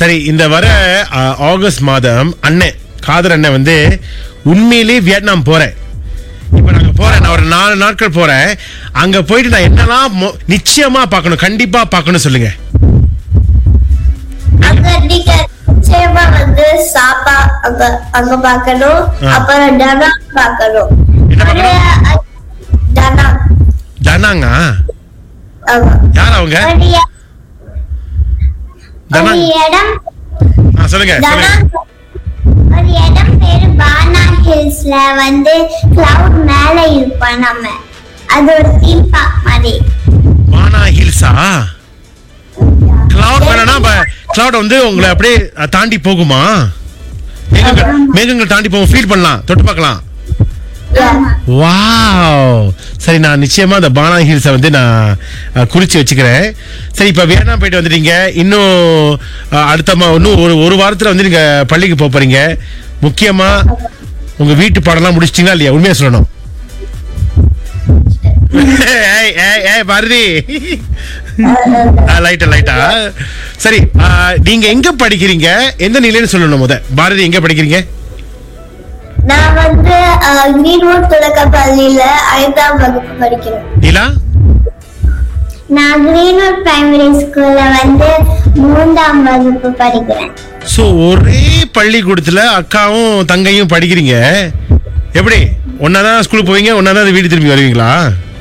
சரி இந்த வர ஆ, ஆகஸ்ட் மாதம் அண்ணன் காதர் அண்ணன் வந்து உண்மையிலேயே வியட்நாம் போறேன் இப்ப நாங்க போறேன் நான் ஒரு நாலு நாட்கள் போறேன் அங்க போயிட்டு நான் என்னெல்லாம் மொ- நிச்சயமா பார்க்கணும் கண்டிப்பா பார்க்கணும் சொல்லுங்க அங்க நீங்க நிச்சயமா வந்து சாப்பா அங்க அங்க பார்க்கணும் ஆ. அப்புறம் டனா பார்க்கணும் என்ன பார்க்கணும்? அது, டனா தனாங்க ஆமா யார் அவங்க ஒரு இ- தனா ஒரு இடம் ஆ, சொல்லுங்க தனா சொல்லுங்க ஒரு இடம் பேரு பானா ஹில்ஸ்ல வந்து கிளவுட் மேல இருப்போம் நம்ம அது ஒரு தீம் பார்க் மாதிரி மானா ஹில்ஸா கிளவுட் வேணா கிளவுட் வந்து உங்களை அப்படியே அஹ், தாண்டி போகுமா மேகங்கள் மேகங்கள் தாண்டி போகும் ஃபீல் பண்ணலாம் தொட்டு பார்க்கலாம் ஆமா. வாவ் சரி நான் நிச்சயமா அந்த பானா ஹில்ஸை வந்து நான் அஹ், குறிச்சு வச்சுக்கிறேன் சரி இப்ப வியட்நாம் போயிட்டு வந்துட்டீங்க இன்னும் அஹ், அடுத்த மா இன்னும் ஒரு ஒரு வாரத்துல வந்து நீங்க பள்ளிக்கு போக போறீங்க முக்கியமா உங்க வீட்டு பாடம்லாம் முடிச்சிட்டீங்களா இல்லையா உண்மையா சொல்லணும் ஏய், ஏய், ஏய், பாரதி லைட்டா லைட்டா சரி ஆ, நீங்க எங்க படிக்கிறீங்க எந்த நிலைன்னு சொல்லணும் முத பாரதி எங்க படிக்கிறீங்க நான் வந்து கிரீன்வுட் தொடக்க பள்ளியில ஐந்தாம் வகுப்பு படிக்கிறேன் நீலா நான் கிரீன்வுட் பிரைமரி ஸ்கூல்ல வந்து மூன்றாம் வகுப்பு படிக்கிறேன் சோ ஒரே பள்ளிக்கூடத்துல அக்காவும் தங்கையும் படிக்கிறீங்க எப்படி ஒன்னாதான் ஸ்கூலுக்கு போவீங்க ஒன்னாதான் வீடு திரும்பி வருவீங்களா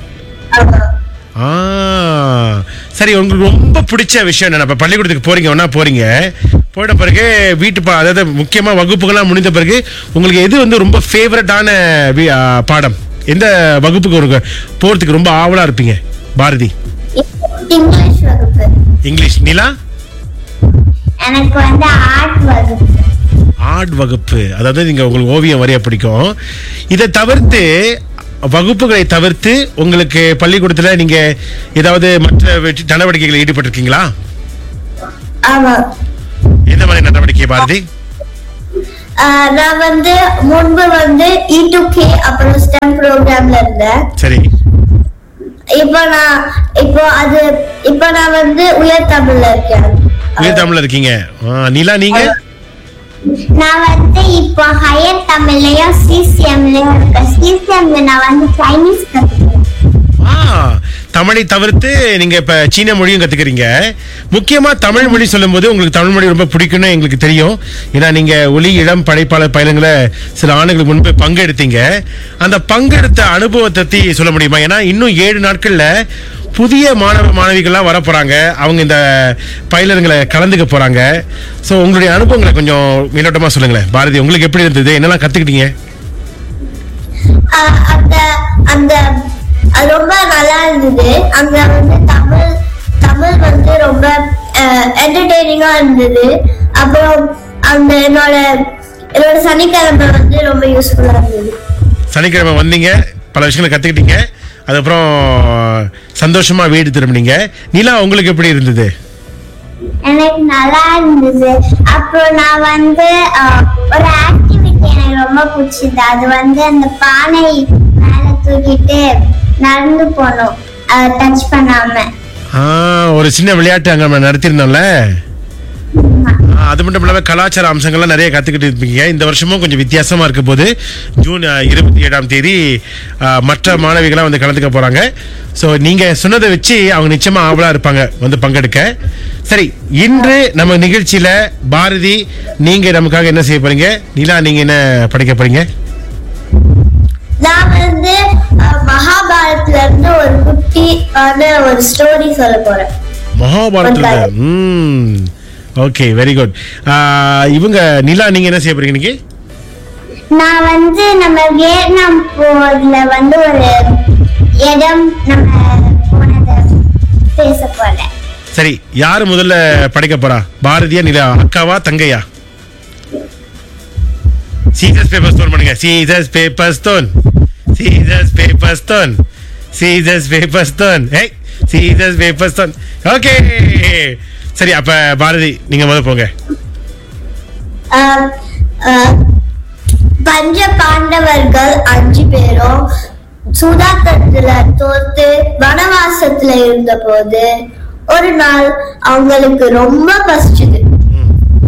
ஆ சரி உங்களுக்கு ரொம்ப பிடிச்ச விஷயம் என்ன இப்ப பள்ளிக்கூடத்துக்கு போறீங்க ஒன்னா போறீங்க போயிட்ட பிறகு வீட்டு பா அதாவது முக்கியமா வகுப்புகள்லாம் முடிந்த பிறகு உங்களுக்கு எது வந்து ரொம்ப ஃபேவரட்டான பாடம் எந்த வகுப்புக்கு ஒரு போறதுக்கு ரொம்ப ஆவலா இருப்பீங்க பாரதி இங்கிலீஷ் வகுப்பு இங்கிலீஷ் நிலா எனக்கு வந்து ஆர்ட் வகுப்பு ஆர்ட் வகுப்பு அதாவது நீங்க உங்களுக்கு ஓவியம் வரைய பிடிக்கும் இதை தவிர்த்து வகுப்புகளை தவிர்த்து உங்களுக்கு பள்ளிக்கூடத்துல நீங்க ஏதாவது மற்ற வெற்றி- நடவடிக்கைகளில் ஈடுபட்டிருக்கீங்களா ஆமா எந்த மாதிரி நடவடிக்கை பாரதி ஆஹ் நான் வந்து முன்பு வந்து இ டு கே அப்புறம் ஸ்டெம் ப்ரோக்ராம்ல இருந்தேன் சரி இப்போ நான் இப்போ அது இப்போ நான் வந்து உயர் தமிழ்ல இருக்கேன் உயர் தமிழ்ல இருக்கீங்க ஆ, நிலா நீங்க நான் வந்து இப்போ ஹையர் தமிழ்லயும் சிசிஎம்லயும் இருக்கேன் சிசிஎம்ல நான் வந்து சைனீஸ் கத்துக்கிறேன் ஆ, தமிழை தவிர்த்து நீங்க இப்ப சீன மொழியும் கத்துக்கிறீங்க முக்கியமா தமிழ் மொழி சொல்லும்போது உங்களுக்கு தமிழ் மொழி ரொம்ப பிடிக்கும்னு எங்களுக்கு தெரியும் ஏன்னா நீங்க ஒலி இளம் படைப்பாளர் பயணங்களை சில ஆண்டுகளுக்கு முன்பு பங்கெடுத்தீங்க அந்த பங்கெடுத்த அனுபவத்தை பத்தி சொல்ல முடியுமா ஏன்னா இன்னும் ஏழு நாட்கள்ல புதிய மாணவ மாணவிகள்லாம் வர போறாங்க அவங்க இந்த பயிலருங்களை கலந்துக்க போறாங்க சோ உங்களுடைய அனுபவங்களை கொஞ்சம் மேலோட்டமா சொல்லுங்களேன் பாரதி உங்களுக்கு எப்படி இருந்தது என்னெல்லாம் கத்துக்கிட்டீங்க ஆஹ் அந்த அந்த அது ரொம்ப நல்லா இருந்தது அங்க வந்து தமிழ் தமிழ் வந்து ரொம்ப என்டர்டெய்னிங்கா இருந்தது அப்புறம் அந்த என்னோட என்னோட சனிக்கிழமை வந்து ரொம்ப யூஸ்ஃபுல்லா இருந்தது சனிக்கிழமை வந்தீங்க பல விஷயங்களை கத்துக்கிட்டீங்க அதுக்கப்புறம் சந்தோஷமா வீடு திரும்பினீங்க நிலா உங்களுக்கு எப்படி இருந்தது எனக்கு நல்லா இருந்தது அப்புறம் நான் வந்து ஆஹ், ஒரு ஆக்டிவிட்டி எனக்கு ரொம்ப பிடிச்சது அது வந்து அந்த பானை மேல தூக்கிட்டு நடந்து போனோம் டச் பண்ணாம ஆ, ஒரு சின்ன விளையாட்டு அங்க நம்ம நடத்திருந்தோம்ல ஆ, அது மட்டும் இல்லாம கலாச்சார அம்சங்கள்லாம் நிறைய கத்துக்கிட்டு இருப்பீங்க இந்த வருஷமும் கொஞ்சம் வித்தியாசமா இருக்க போது ஜூன் அஹ், இருபத்தி ஏழாம் தேதி அஹ், மற்ற மாணவிகளாம் வந்து கலந்துக்க போறாங்க ஸோ நீங்க சொன்னதை வச்சு அவங்க நிச்சயமா ஆவலா இருப்பாங்க வந்து பங்கெடுக்க சரி இன்று நம்ம நிகழ்ச்சியில பாரதி நீங்க நமக்காக என்ன செய்ய போறீங்க நிலா நீங்க என்ன படிக்க போறீங்க நான் வந்து ஆஹ், மகாபாரத்ல இருந்து ஒரு குட்டியான ஒரு ஸ்டோரி சொல்ல போறேன் மகாபாரத்ல ஒரு கதை. ம் ஓகே வெரி குட் இவங்க நிலா நீங்க என்ன செய்ய போறீங்க இன்னைக்கு நான் வந்து நம்ம வியட்நாம் போர்ல வந்து ஒரு இடம் நம்ம போனதை பேச போறேன் சரி யாரு முதல்ல படைக்க போறா பாரதியா நிலா அக்காவா தங்கையா சீசஸ் பேப்பர் ஸ்டோன் பண்ணுங்க Jesus paper stone Jesus paper stone Jesus paper stone ஏய் சீசஸ் பேப்பர் ஸ்டோன் ஓகே சரி அப்ப பாரதி நீங்க முதல்ல போங்க ஆஹ், ஆஹ், பஞ்ச பாண்டவர்கள் அஞ்சு பேரும் சூதாட்டத்துல தோத்து வனவாசத்துல இருந்த போது ஒரு நாள் அவங்களுக்கு ரொம்ப பசிச்சுது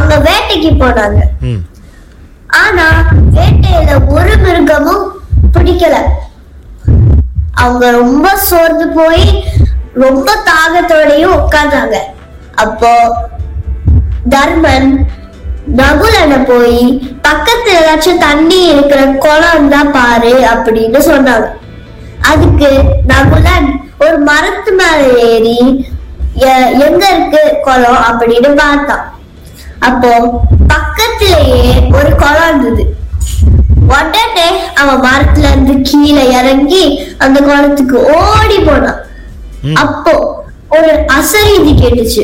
அவங்க வேட்டைக்கு போனாங்க ம் ஆனா வேட்டையில ஒரு மிருகமும் பிடிக்கல அவங்க ரொம்ப சோர்ந்து போய் ரொம்ப தாகத்தோடயும் உட்கார்ந்தாங்க அப்போ தர்மன் நகுலனை போய் பக்கத்துல ஏதாச்சும் தண்ணி இருக்கிற குளம் தான் பாரு அப்படின்னு சொன்னாங்க அதுக்கு நகுலன் ஒரு மரத்து மேல ஏறி எ- எங்க இருக்கு குளம் அப்படின்னு பார்த்தான் அப்போ பக்கத்திலேயே ஒரு குளம் இருந்தது உடனே அவன் மரத்துல இருந்து கீழே இறங்கி அந்த குளத்துக்கு ஓடி போனான் ம். அப்போ ஒரு அசரீதி கேட்டுச்சு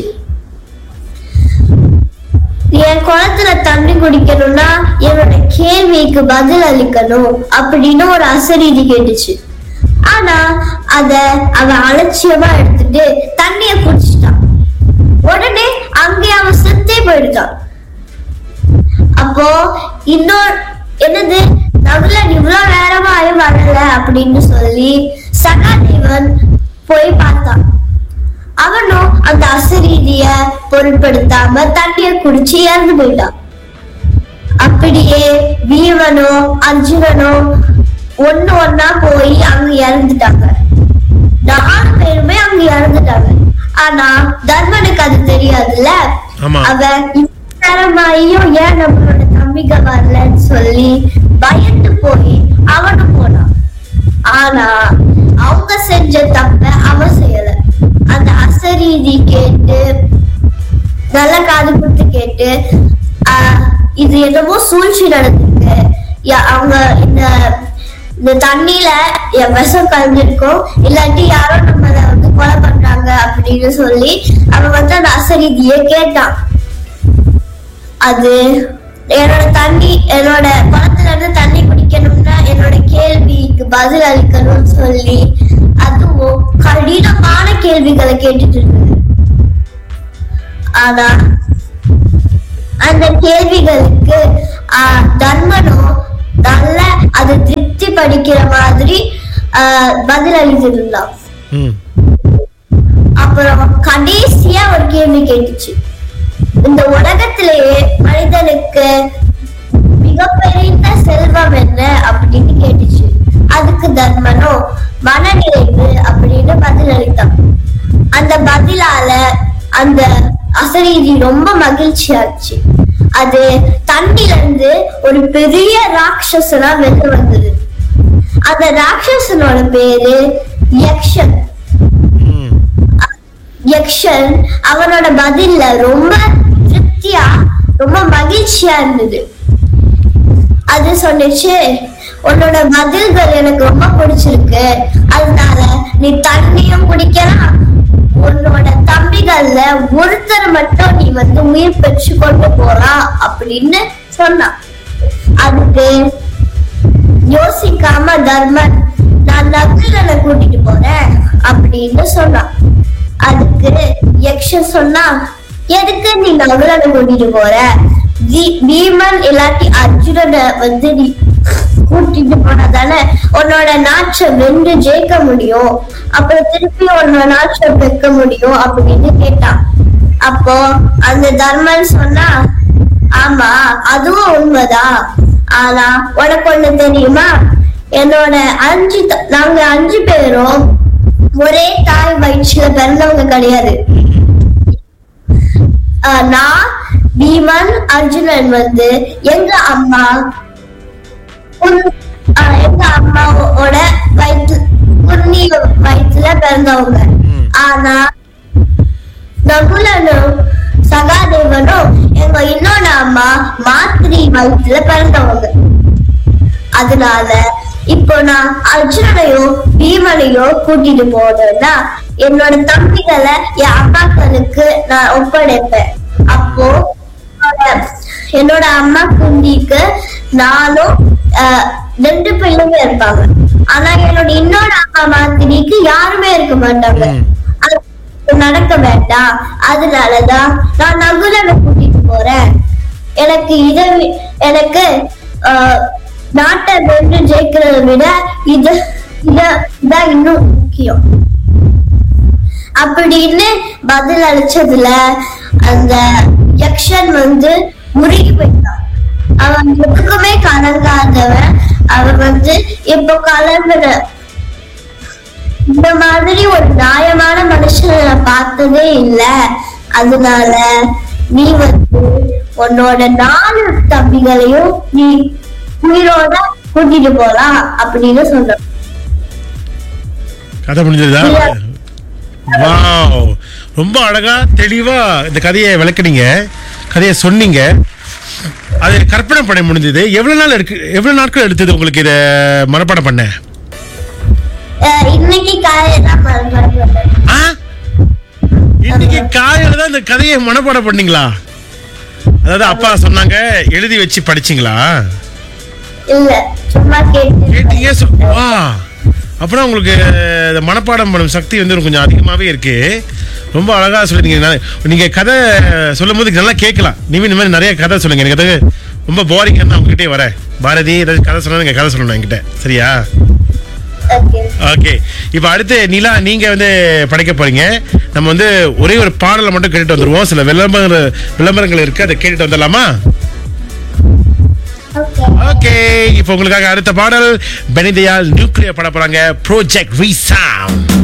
என் குளத்துல தண்ணி குடிக்கணும்னா என்னோட கேள்விக்கு பதில் அளிக்கணும் அப்படின்னு ஒரு அசரீதி கேட்டுச்சு ஆனா அத அவன் அலட்சியமா எடுத்துட்டு தண்ணிய குடிச்சிட்டான் உடனே அங்கே அவன் செத்தே போயிடுதான் அப்போ இன்னொரு என்னது நகுலன் இவ்வளவு நேரமாயும் வரல அப்படின்னு சொல்லி சகாதேவன் போய் பார்த்தான் அவனும் அந்த அசரீதிய பொருட்படுத்தாம தண்ணிய குடிச்சு இறந்து போயிட்டான் அப்படியே பீமனும் அர்ஜுனனும் ஒண்ணு ஒண்ணா போய் அங்க இறந்துட்டாங்க நாலு பேருமே அங்க இறந்துட்டாங்க ஆனா தர்மனுக்கு அது தெரியாதுல்ல ஆமா. அவன் நேரமாயும் ஏன் நம்மளோட தம்பிகள் வரலன்னு சொல்லி பயந்து போய் அவனும் போனான் ஆனா அவங்க செஞ்ச தப்ப அவன் செய்யல அந்த அசரீதி கேட்டு நல்ல காது கொடுத்து கேட்டு ஆஹ், இது என்னமோ சூழ்ச்சி நடந்திருக்கு யா- அவங்க இந்த இந்த தண்ணியில என் விஷம் கலந்துருக்கும் இல்லாட்டி யாரோ நம்மள வந்து கொலை பண்றாங்க அப்படின்னு சொல்லி அவன் வந்து அந்த அசரீதியை கேட்டான் அது என்னோட தண்ணி என்னோட குளத்துல இருந்து தண்ணி குடிக்கணும்னா என்னோட கேள்விக்கு பதில் அளிக்கணும்னு சொல்லி அதுவும் கடினமான கேள்விகளை கேட்டுட்டு இருந்தது ஆனா அந்த கேள்விகளுக்கு ஆஹ், தர்மனும் நல்ல அது திருப்தி படிக்கிற மாதிரி ஆஹ், பதில் அளித்துட்டு இருந்தான் ம் அப்புறம் கடைசியா ஒரு கேள்வி கேட்டுச்சு இந்த உலகத்திலேயே மனிதனுக்கு மிகப்பெரிய செல்வம் என்ன அப்படின்னு கேட்டுச்சு அதுக்கு தர்மனோ மனநிறைவு அப்படின்னு பதில் அளித்தான் அந்த பதிலால அந்த அசரீதி ரொம்ப மகிழ்ச்சியாச்சு அது தண்ணில இருந்து ஒரு பெரிய ராட்சசனா வெளில வந்தது அந்த ராட்சசனோட பேரு யக்ஷன் ம் யக்ஷன் அவனோட பதில்ல ரொம்ப திருப்தியா ரொம்ப மகிழ்ச்சியா இருந்தது அது சொன்னுச்சு உன்னோட பதில்கள் எனக்கு ரொம்ப பிடிச்சிருக்கு அதனால நீ தண்ணியும் குடிக்கலாம் உன்னோட தம்பிகள்ல ஒருத்தர் மட்டும் நீ வந்து உயிர் பெற்று கொண்டு போலாம் அப்படின்னு சொன்னான் அதுக்கு யோசிக்காம தர்மன் நான் நகுலனை கூட்டிட்டு போறேன் அப்படின்னு சொன்னான் அதுக்கு யக்ஷன் சொன்னா எதுக்கு நீ நகுலனை கூட்டிட்டு போற பீ- பீமன் இல்லாட்டி அர்ஜுனனை வந்து நீ கூட்டிட்டு போனாதானே உன்னோட நாச்சை வென்று ஜெயிக்க முடியும் அப்புறம் திருப்பி உன்னோட நாச்சை வைக்க முடியும் அப்படின்னு கேட்டான் அப்போ அந்த தர்மன் சொன்னா ஆமா அதுவும் உண்மைதான் ஆனா உனக்கு ஒண்ணு தெரியுமா என்னோட அஞ்சு த- நாங்க அஞ்சு பேரும் ஒரே தாய் வயிற்றுல பிறந்தவங்க கிடையாது ஆஹ் நான் பீமன் அர்ஜுனன் வந்து எங்க அம்மா உன்- ஆஹ் எங்க அம்மாவோட வயிற்று உன்னி வயிற்றுல பிறந்தவங்க ம். ஆனா நகுலனும் சகாதேவனும் எங்க இன்னொரு அம்மா மாத்திரி வயிற்றுல பிறந்தவங்க அதனால இப்போ நான் அர்ஜுனனையோ பீமனையோ கூட்டிட்டு போனேன்னா என்னோட தம்பிகளை என் அம்மாக்களுக்கு நான் ஒப்படைப்பேன் அப்போ என்னோட- என்னோட அம்மா குந்திக்கு நானும் ஆஹ், ரெண்டு பிள்ளைங்க இருப்பாங்க ஆனா என்னோட இன்னொரு அம்மா மாத்திரிக்கு யாருமே இருக்க மாட்டாங்க ம். அது நடக்க வேண்டாம் அதனாலதான் நான் நகுலனை கூட்டிட்டு போறேன் எனக்கு இத வி- எனக்கு ஆஹ், நாட்டை வென்று ஜெயிக்கிறத விட இது இத- இதான் இன்னும் முக்கியம் அப்படின்னு பதில் அளிச்சதுல அந்த யக்ஷன் வந்து முருகி போயிட்டான் அவன் எதுக்குமே கலங்காதவன் அவன் வந்து இப்போ கலங்குற இந்த மாதிரி ஒரு நியாயமான மனுஷனை நான் பார்த்ததே இல்ல அதனால நீ வந்து உன்னோட நாலு தம்பிகளையும் நீ உயிரோட கூட்டிட்டு போலாம் அப்படின்னு சொல்ற கதை முடிஞ்சதா வாவ் ரொம்ப அழகா தெளிவா இந்த கதையை விளக்குனீங்க கதையை சொன்னீங்க அது கற்பனை பண்ண முடிஞ்சது எவ்வளவு நாள் இருக்கு எவ்வளவு நாட்கள் எடுத்தது உங்களுக்கு இத மனப்பாடம் பண்ண அஹ் இன்னைக்கு காலையில மறுபடியும் ஆ? இன்னைக்கு காலையில தான் இந்த கதையை மனப்பாடம் பண்ணீங்களா அதாவது அப்பா சொன்னாங்க எழுதி வச்சு படிச்சீங்களா இல்ல சும்மா கேட்டு கேட்டீங்க சொ- வா அப்புறம் உங்களுக்கு இந்த மனப்பாடம் பண்ணும் சக்தி வந்து கொஞ்சம் அதிகமாகவே இருக்கு ரொம்ப அழகா சொல்லிருக்கீங்க நான் நீங்க கதை சொல்லும் போது நல்லா கேட்கலாம் நீங்க இந்த மாதிரி நிறைய கதை சொல்லுங்க எனக்கு அது ரொம்ப போரிங் தான் உங்ககிட்டே வரேன் பாரதி ஏதாச்சும் கதை சொன்னா நீங்க கதை சொல்லணும் என்கிட்ட சரியா ஓகே ஓகே இப்போ அடுத்து நிலா நீங்க வந்து படைக்க போறீங்க நம்ம வந்து ஒரே ஒரு பாடலை மட்டும் கேட்டுட்டு வந்துருவோம் சில விளம்பர விளம்பரங்கள் இருக்கு அதை கேட்டுட்டு வந்துடலாமா ஓகே ஓகே இப்போ உங்களுக்காக அடுத்த பாடல் பெனிதயால் நியூக்ளியர் பட போறாங்க ப்ரோஜெக்ட் ரீசவுண்ட்